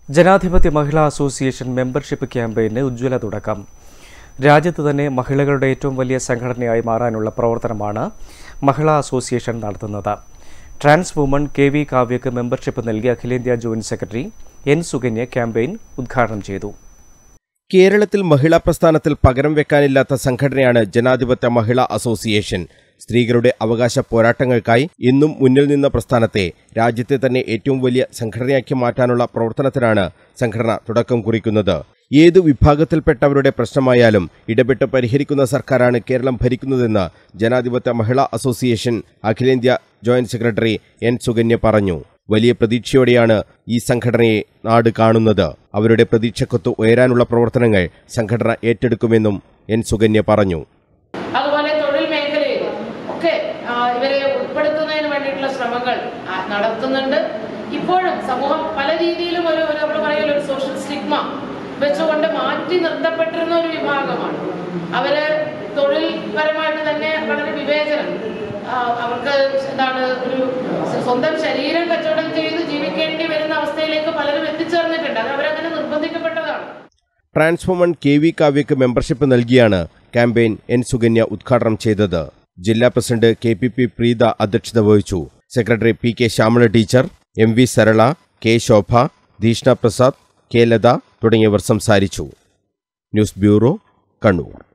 ജനാധിപത്യ Mahila association membership ക്യാമ്പയിന് ഉജ്ജ്വല തുടക്കം രാജ്യത്ത് തന്നെ മഹിളകളുടെ ഏറ്റവും വലിയ സംഘടനയായി മാറാനുള്ള പ്രവർത്തനമാണ് മഹിളാ അസോസിയേഷൻ നടത്തുന്നത് ട്രാൻസ് വുമൺ കെ വി കാവ്യക്ക് മെമ്പർഷിപ്പ് നൽകി അഖിലേന്ത്യാ joint secretary N Sukanya campaign ഉദ്ഘാടനം ചെയ്തു കേരളത്തിൽ മഹിളാ പ്രസ്ഥാനത്തിൽ പകരം വെക്കാനില്ലാത്ത സംഘടനയാണ് ജനാധിപത്യ മഹിളാ അസോസിയേഷൻ സ്ത്രീകളുടെ അവകാശ പോരാട്ടങ്ങൾക്കായി ഇന്നും മുന്നിൽ നിന്ന പ്രസ്ഥാനത്തെ രാജ്യത്തെ തന്നെ ഏറ്റവും വലിയ സംഘടനയാക്കി മാറ്റാനുള്ള പ്രവർത്തനത്തിനാണ് സംഘടന തുടക്കം കുറിക്കുന്നത് ഏതു വിഭാഗത്തിൽപ്പെട്ടവരുടെ പ്രശ്നമായാലും ഇടപെട്ട് പരിഹരിക്കുന്ന സർക്കാരാണ് കേരളം ഭരിക്കുന്നതെന്ന് ജനാധിപത്യ മഹിളാ അസോസിയേഷൻ അഖിലേന്ത്യാ ജോയിന്റ് സെക്രട്ടറി എൻ സുകന്യ പറഞ്ഞു വലിയ പ്രതീക്ഷയോടെയാണ് ഈ സംഘടനയെ നാട് കാണുന്നത് അവരുടെ പ്രതീക്ഷക്കൊത്ത് ഉയരാനുള്ള പ്രവർത്തനങ്ങൾ സംഘടന ഏറ്റെടുക്കുമെന്നും എൻ സുകന്യ പറഞ്ഞു അതുപോലെ തൊഴിൽ മേഖലയിൽ ഒക്കെ ആ, ഇവരെ ഉൾപ്പെടുത്തുന്നതിന് വേണ്ടിയിട്ടുള്ള ശ്രമങ്ങൾ ആ, നടത്തുന്നുണ്ട് ഇപ്പോഴും സമൂഹം പല രീതിയിലും ഒരു ഒരു നമ്മൾ പറയുമല്ലോ ഒരു സോഷ്യൽ സ്റ്റിഗ്മ വെച്ചുകൊണ്ട് മാറ്റി നിർത്തപ്പെട്ടിരുന്ന ഒരു വിഭാഗമാണ് അവര് തൊഴിൽപരമായിട്ട് തന്നെ വളരെ വിവേചനം ആ, അവർക്ക് എന്താണ് ഒരു സ്വന്തം ശരീരം കച്ചവടം ചെയ്ത് ജീവിക്കേണ്ടി വരുന്ന അവസ്ഥയിലേക്ക് പലരും എത്തിച്ചേർന്നിട്ടുണ്ട് അത് അവരങ്ങനെ നിർബന്ധിക്കപ്പെട്ടതാണ് ട്രാൻസ്ഫോമൺ കെ വി കാവ്യക്ക് മെമ്പർഷിപ്പ് നൽകിയാണ് ക്യാമ്പയിൻ എൻ സുകന്യ ഉദ്ഘാടനം ചെയ്തത് ജില്ലാ president K P P Preetha അധ്യക്ഷത വഹിച്ചു secretary P K Shyamala teacher M V Sarala K Shobha Dheeshna Prasad K Latha തുടങ്ങിയവർ സംസാരിച്ചു ന്യൂസ് ബ്യൂറോ കണ്ണൂർ